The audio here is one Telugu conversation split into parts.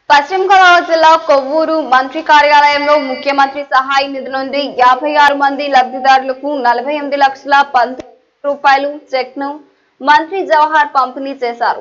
పశ్చిమ గోదావరి జిల్లా కొవ్వూరు మంత్రి కార్యాలయంలో ముఖ్యమంత్రి సహాయ నిధి నుండి యాభై ఆరు మంది లబ్ధిదారులకు నలభై ఎనిమిది లక్షల పంతొమ్మిది రూపాయలు చెక్ ను మంత్రి జవహర్ పంపిణీ చేశారు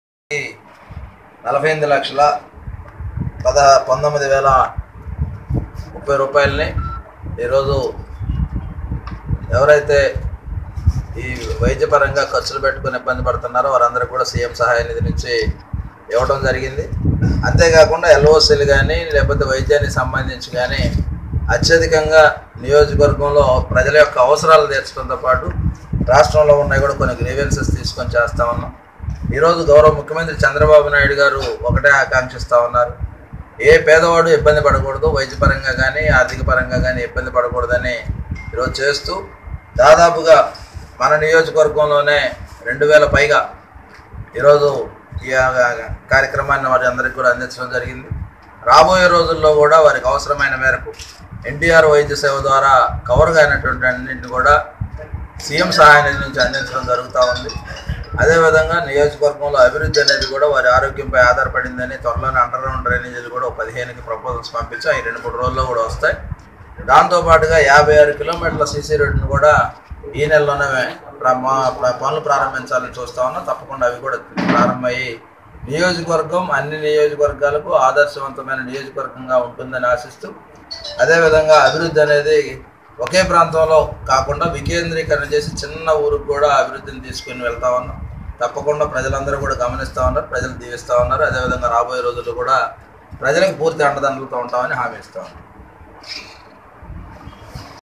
నలభై ఎనిమిది లక్షల పద పంతొమ్మిది వేల ముప్పై రూపాయలని ఈరోజు ఎవరైతే ఈ వైద్యపరంగా ఖర్చులు పెట్టుకుని ఇబ్బంది పడుతున్నారో వారందరూ కూడా సీఎం సహాయ నిధి నుంచి ఇవ్వడం జరిగింది అంతేకాకుండా ఎల్ఓసీలు కానీ లేకపోతే వైద్యానికి సంబంధించి కానీ అత్యధికంగా నియోజకవర్గంలో ప్రజల యొక్క అవసరాలు తీర్చడంతో పాటు రాష్ట్రంలో ఉన్నాయి కూడా కొన్ని గ్రీవెన్సెస్ తీసుకొని చేస్తా ఉన్నాం ఈరోజు గౌరవ ముఖ్యమంత్రి చంద్రబాబు నాయుడు గారు ఒకటే ఆకాంక్షిస్తూ ఉన్నారు ఏ పేదవాడు ఇబ్బంది పడకూడదు వైద్యపరంగా కానీ ఆర్థిక పరంగా కానీ ఇబ్బంది పడకూడదని ఈరోజు చేస్తూ దాదాపుగా మన నియోజకవర్గంలోనే రెండు వేల పైగా ఈరోజు ఈ ఆ- కార్యక్రమాన్ని వారి అందరికీ కూడా అందించడం జరిగింది రాబోయే రోజుల్లో కూడా వారికి అవసరమైన మేరకు ఎన్టీఆర్ వైద్య సేవ ద్వారా కవర్ అయినటువంటి అన్నింటిని కూడా సీఎం సహాయ నిధి నుంచి అందించడం జరుగుతూ ఉంది అదేవిధంగా నియోజకవర్గంలో అభివృద్ధి అనేది కూడా వారి ఆరోగ్యంపై ఆధారపడిందని త్వరలోనే అండర్ గ్రౌండ్ డ్రైనేజీలు కూడా ఒక పదిహేనుకి ప్రపోజల్స్ పంపించాం ఈ రెండు మూడు రోజుల్లో కూడా వస్తాయి దాంతోపాటుగా యాభై ఆరు కిలోమీటర్ల సీసీ రోడ్డును కూడా ఈ నెలలోనే ప్ర- మా- ప్ర- పనులు ప్రారంభించాలని చూస్తా ఉన్నాం తప్పకుండా అవి కూడా ప్రారంభమయ్యి నియోజకవర్గం అన్ని నియోజకవర్గాలకు ఆదర్శవంతమైన నియోజకవర్గంగా ఉంటుందని ఆశిస్తూ అదేవిధంగా అభివృద్ధి అనేది ఒకే ప్రాంతంలో కాకుండా వికేంద్రీకరణ చేసి చిన్న ఊరికి కూడా అభివృద్ధిని తీసుకుని వెళ్తా ఉన్నాం తప్పకుండా ప్రజలందరూ కూడా గమనిస్తూ ఉన్నారు ప్రజలు దీవిస్తూ ఉన్నారు అదేవిధంగా రాబోయే రోజుల్లో కూడా ప్రజలకు పూర్తి అండదండలతో ఉంటామని హామీ ఇస్తా ఉన్నాం